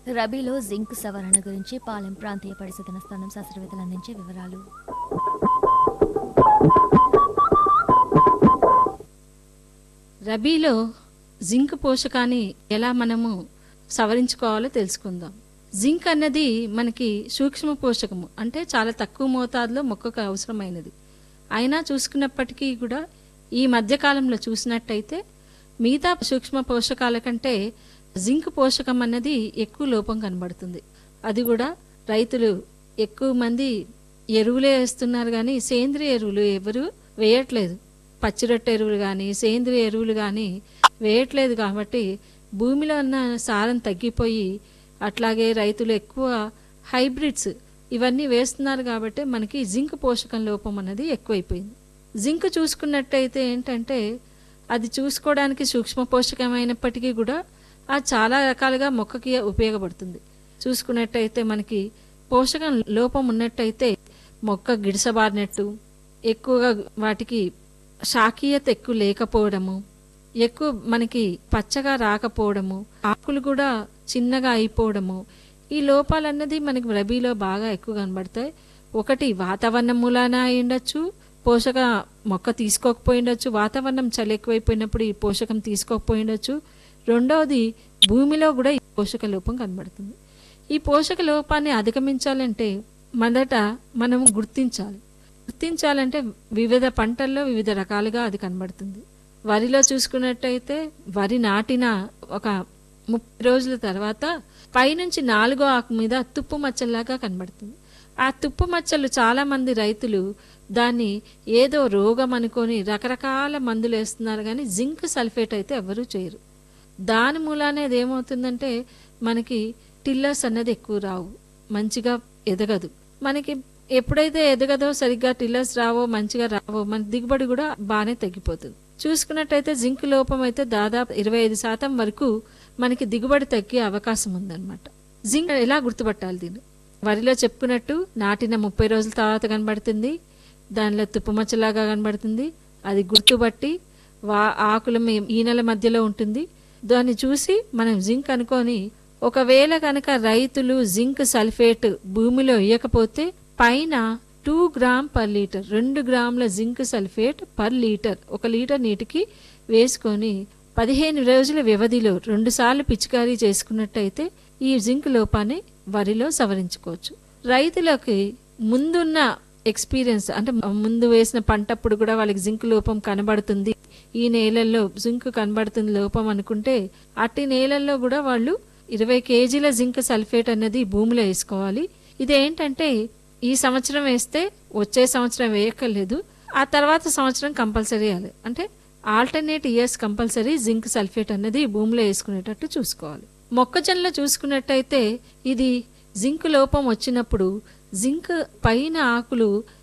రబీలో జింక్ సవరణ గురించి పాలెం ప్రాంతీయ పరిశోధన స్థానం శాస్త్రవేత్తలు అందించే వివరాలు రబీలో జింక్ పోషకాన్ని ఎలా మనము సవరించుకోవాలో తెలుసుకుందాం జింక్ అన్నది మనకి సూక్ష్మ పోషకము అంటే చాలా తక్కువ మోతాదులో మొక్కకు అవసరమైనది అయినా చూసుకున్నప్పటికీ కూడా ఈ మధ్యకాలంలో చూసినట్టయితే మిగతా సూక్ష్మ పోషకాల కంటే జింక్ పోషకం అన్నది ఎక్కువ లోపం కనబడుతుంది అది కూడా రైతులు ఎక్కువ మంది ఎరువులే వేస్తున్నారు కానీ సేంద్రియ ఎరువులు ఎవరు వేయట్లేదు పచ్చిరొట్టె ఎరువులు కానీ సేంద్రియ ఎరువులు కానీ వేయట్లేదు కాబట్టి భూమిలో ఉన్న సారం తగ్గిపోయి అట్లాగే రైతులు ఎక్కువ హైబ్రిడ్స్ ఇవన్నీ వేస్తున్నారు కాబట్టి మనకి జింక్ పోషకం లోపం అనేది ఎక్కువైపోయింది జింక్ చూసుకున్నట్టయితే ఏంటంటే అది చూసుకోవడానికి సూక్ష్మ పోషకమైనప్పటికీ కూడా అది చాలా రకాలుగా మొక్కకి ఉపయోగపడుతుంది చూసుకున్నట్టయితే మనకి పోషకం లోపం ఉన్నట్టయితే మొక్క గిడసబారినట్టు ఎక్కువగా వాటికి శాఖీయత ఎక్కువ లేకపోవడము ఎక్కువ మనకి పచ్చగా రాకపోవడము ఆకులు కూడా చిన్నగా అయిపోవడము ఈ లోపాలన్నది మనకి రబీలో బాగా ఎక్కువ కనబడతాయి ఒకటి వాతావరణం మూలాన అయి ఉండొచ్చు పోషక మొక్క తీసుకోకపోయి ఉండొచ్చు వాతావరణం చలి ఎక్కువైపోయినప్పుడు ఈ పోషకం తీసుకోకపోయి ఉండొచ్చు రెండవది భూమిలో కూడా ఈ పోషక లోపం కనబడుతుంది ఈ పోషక లోపాన్ని అధిగమించాలంటే మొదట మనం గుర్తించాలి గుర్తించాలంటే వివిధ పంటల్లో వివిధ రకాలుగా అది కనబడుతుంది వరిలో చూసుకున్నట్టయితే వరి నాటిన ఒక ముప్పై రోజుల తర్వాత పైనుంచి నాలుగో ఆకు మీద తుప్పు మచ్చల్లాగా కనబడుతుంది ఆ తుప్పు మచ్చలు చాలా మంది రైతులు దాన్ని ఏదో రోగం అనుకొని రకరకాల మందులు వేస్తున్నారు కానీ జింక్ సల్ఫేట్ అయితే ఎవరూ చేయరు దాని మూలానే ఏమవుతుందంటే మనకి టిల్లర్స్ అన్నది ఎక్కువ రావు మంచిగా ఎదగదు మనకి ఎప్పుడైతే ఎదగదో సరిగ్గా టిల్లర్స్ రావో మంచిగా రావో మన దిగుబడి కూడా బాగానే తగ్గిపోతుంది చూసుకున్నట్టయితే జింక్ లోపం అయితే దాదాపు ఇరవై ఐదు శాతం వరకు మనకి దిగుబడి తగ్గే అవకాశం ఉందన్నమాట జింక్ ఎలా గుర్తుపట్టాలి దీన్ని వరిలో చెప్పుకున్నట్టు నాటిన ముప్పై రోజుల తర్వాత కనబడుతుంది దానిలో తుప్పుమచ్చలాగా కనబడుతుంది అది గుర్తుపట్టి వా ఆకుల మీ- ఈనెల మధ్యలో ఉంటుంది దాన్ని చూసి మనం జింక్ అనుకొని ఒకవేళ కనుక రైతులు జింక్ సల్ఫేట్ భూమిలో ఇయ్యకపోతే పైన టూ గ్రామ్ పర్ లీటర్ రెండు గ్రాముల జింక్ సల్ఫేట్ పర్ లీటర్ ఒక లీటర్ నీటికి వేసుకొని పదిహేను రోజుల వ్యవధిలో రెండుసార్లు పిచికారీ చేసుకున్నట్టయితే ఈ జింక్ లోపాన్ని వరిలో సవరించుకోవచ్చు రైతులకి ముందున్న ఎక్స్పీరియన్స్ అంటే ముందు వేసిన పంటప్పుడు కూడా వాళ్ళకి జింక్ లోపం కనబడుతుంది ఈ నేలల్లో జింక్ కనబడుతుంది లోపం అనుకుంటే అట్టి నేలల్లో కూడా వాళ్ళు ఇరవై కేజీల జింక్ సల్ఫేట్ అనేది భూమిలో వేసుకోవాలి ఇదేంటంటే ఈ సంవత్సరం వేస్తే వచ్చే సంవత్సరం వేయక్కర్లేదు ఆ తర్వాత సంవత్సరం కంపల్సరీ వేయాలి అంటే alternate years compulsory zinc sulphate అనేది భూమిలో వేసుకునేటట్టు చూసుకోవాలి మొక్కజొన్నలో చూసుకున్నట్టయితే ఇది జింక్ లోపం వచ్చినప్పుడు జింక్ పైన ఆకులు